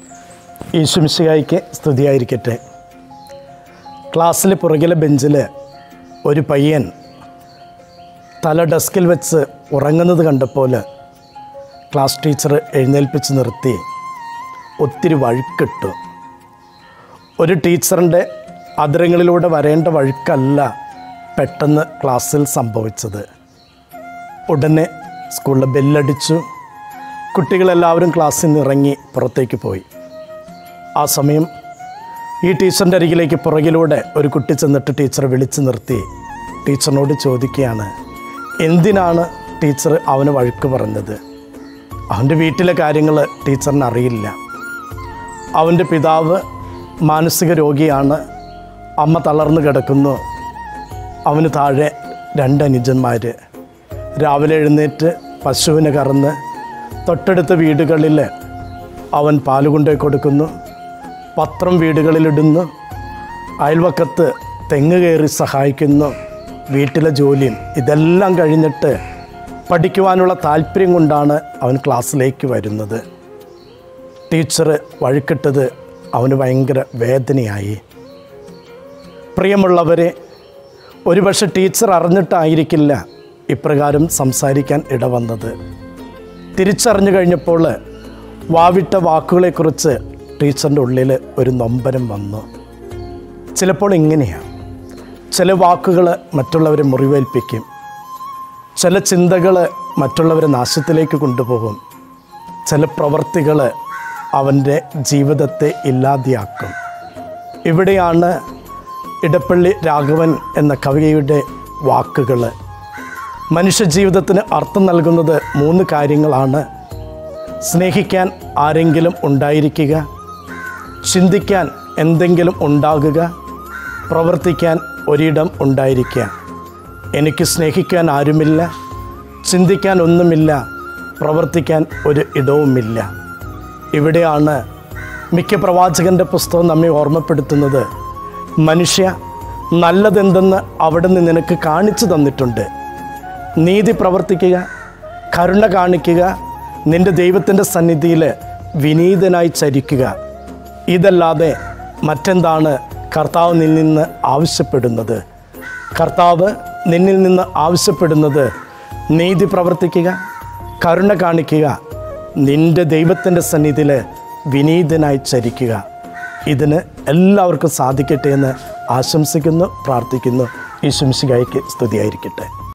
ഈശുമിശികായിക്ക് സ്തുതിയായിരിക്കട്ടെ ക്ലാസ്സിൽ പുറകിലെ ബെഞ്ചിൽ ഒരു പയ്യൻ തല ഡെസ്കിൽ വെച്ച് ഉറങ്ങുന്നത് കണ്ടപ്പോൾ ക്ലാസ് ടീച്ചർ എഴുന്നേൽപ്പിച്ച് നിർത്തി ഒത്തിരി വഴുക്കിട്ടു ഒരു ടീച്ചറിൻ്റെ അതിരങ്ങളിലൂടെ വരേണ്ട വഴുക്കല്ല പെട്ടെന്ന് ക്ലാസ്സിൽ സംഭവിച്ചത് ഉടനെ സ്കൂളിൽ ബെല്ലടിച്ചു കുട്ടികളെല്ലാവരും ക്ലാസ്സിൽ നിന്ന് ഇറങ്ങി പുറത്തേക്ക് പോയി ആ സമയം ഈ ടീച്ചറിൻ്റെ അരികിലേക്ക് പുറകിലൂടെ ഒരു കുട്ടി ചെന്നിട്ട് ടീച്ചറെ വിളിച്ചു നിർത്തി ടീച്ചറിനോട് ചോദിക്കുകയാണ് എന്തിനാണ് ടീച്ചർ അവന് വഴുക്ക് പറഞ്ഞത് അവൻ്റെ വീട്ടിലെ കാര്യങ്ങൾ ടീച്ചറിന് അറിയില്ല അവൻ്റെ പിതാവ് മാനസിക രോഗിയാണ് അമ്മ തളർന്നു കിടക്കുന്നു അവന് താഴെ രണ്ട് അനുജന്മാർ രാവിലെ എഴുന്നേറ്റ് പശുവിനെ കറന്ന് തൊട്ടടുത്ത വീടുകളിൽ അവൻ പാല് കൊണ്ടുപോയി കൊടുക്കുന്നു പത്രം വീടുകളിലിടുന്നു അയൽവക്കത്ത് തെങ്ങ് കയറി സഹായിക്കുന്നു വീട്ടിലെ ജോലിയും ഇതെല്ലാം കഴിഞ്ഞിട്ട് പഠിക്കുവാനുള്ള താല്പര്യം കൊണ്ടാണ് അവൻ ക്ലാസ്സിലേക്ക് വരുന്നത് ടീച്ചർ വഴുക്കിട്ടത് അവന് ഭയങ്കര വേദനയായി പ്രിയമുള്ളവരെ ഒരുപക്ഷെ ടീച്ചർ അറിഞ്ഞിട്ടായിരിക്കില്ല ഇപ്രകാരം സംസാരിക്കാൻ ഇടവന്നത് തിരിച്ചറിഞ്ഞു കഴിഞ്ഞപ്പോൾ വാവിട്ട വാക്കുകളെക്കുറിച്ച് ടീച്ചറിൻ്റെ ഉള്ളിൽ ഒരു നൊമ്പരം വന്നു ചിലപ്പോൾ ഇങ്ങനെയാണ് ചില വാക്കുകൾ മറ്റുള്ളവരെ മുറിവേൽപ്പിക്കും ചില ചിന്തകൾ മറ്റുള്ളവരെ നാശത്തിലേക്ക് കൊണ്ടുപോകും ചില പ്രവർത്തികൾ അവൻ്റെ ജീവിതത്തെ ഇല്ലാതെയാക്കും ഇവിടെയാണ് ഇടപ്പള്ളി രാഘവൻ എന്ന കവിയുടെ വാക്കുകൾ മനുഷ്യജീവിതത്തിന് അർത്ഥം നൽകുന്നത് മൂന്ന് കാര്യങ്ങളാണ് സ്നേഹിക്കാൻ ആരെങ്കിലും ഉണ്ടായിരിക്കുക ചിന്തിക്കാൻ എന്തെങ്കിലും ഉണ്ടാകുക പ്രവർത്തിക്കാൻ ഒരിടം ഉണ്ടായിരിക്കുക എനിക്ക് സ്നേഹിക്കാൻ ആരുമില്ല ചിന്തിക്കാൻ ഒന്നുമില്ല പ്രവർത്തിക്കാൻ ഒരു ഇടവുമില്ല ഇവിടെയാണ് മിക്ക പ്രവാചകൻ്റെ പുസ്തകം നമ്മെ ഓർമ്മപ്പെടുത്തുന്നത് മനുഷ്യ നല്ലതെന്തെന്ന് അവിടെ നിന്ന് നിനക്ക് കാണിച്ചു തന്നിട്ടുണ്ട് നീതി പ്രവർത്തിക്കുക കരുണ കാണിക്കുക നിൻ്റെ ദൈവത്തിൻ്റെ സന്നിധിയിൽ വിനീതനായി ചരിക്കുക ഇതല്ലാതെ മറ്റെന്താണ് കർത്താവ് നിന്നിൽ നിന്ന് ആവശ്യപ്പെടുന്നത് കർത്താവ് നിന്നിൽ നിന്ന് ആവശ്യപ്പെടുന്നത് നീതി പ്രവർത്തിക്കുക കരുണ കാണിക്കുക നിൻ്റെ ദൈവത്തിൻ്റെ സന്നിധിയിൽ വിനീതനായി ചരിക്കുക ഇതിന് എല്ലാവർക്കും സാധിക്കട്ടെ എന്ന് ആശംസിക്കുന്നു പ്രാർത്ഥിക്കുന്നു ഈ ശംശികായ്ക്ക് സ്തുതിയായിരിക്കട്ടെ